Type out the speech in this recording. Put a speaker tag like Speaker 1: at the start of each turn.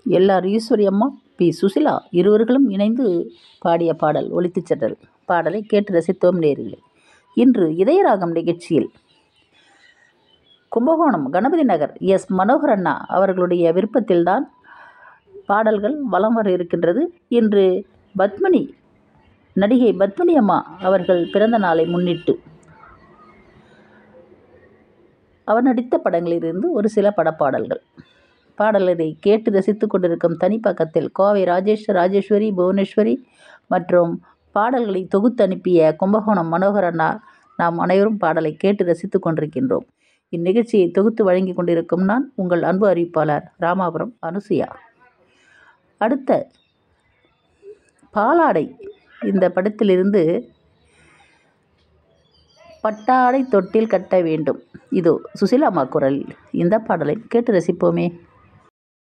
Speaker 1: LR Eswari அம்மா B Susheela இருவர்களும் இணைந்து பாடிய பாடல் ஒலித்துச் சென்றது பாடலை கேட்டு ரசித்தோம் நேரில் இன்று இதயராகம் நிகழ்ச்சியில் கும்பகோணம் கணபதி நகர் எஸ் மனோகர் அண்ணா அவர்களுடைய விருப்பத்தில்தான் பாடல்கள் வலம் வர இருக்கின்றது இன்று பத்மினி நடிகை பத்மினி அம்மா அவர்கள் பிறந்த நாளை முன்னிட்டு அவர் நடித்த படங்களிலிருந்து ஒரு சில படப்பாடல்கள் பாடல்களை கேட்டு ரசித்து கொண்டிருக்கும் தனிப்பக்கத்தில் கோவை ராஜேஷ் ராஜேஸ்வரி புவனேஸ்வரி மற்றும் பாடல்களை தொகுத்து அனுப்பிய கும்பகோணம் மனோகர் அண்ணா நாம் அனைவரும் பாடலை கேட்டு ரசித்து கொண்டிருக்கின்றோம் இந்நிகழ்ச்சியை தொகுத்து வழங்கி கொண்டிருக்கும் நான் உங்கள் அன்பு அறிவிப்பாளர் ராமாபுரம் அனுசுயா அடுத்த பாலாடை இந்த படத்திலிருந்து பட்டாடை தொட்டில் கட்ட வேண்டும் இதோ சுசிலாமா குரலில் இந்த பாடலை கேட்டு ரசிப்போமே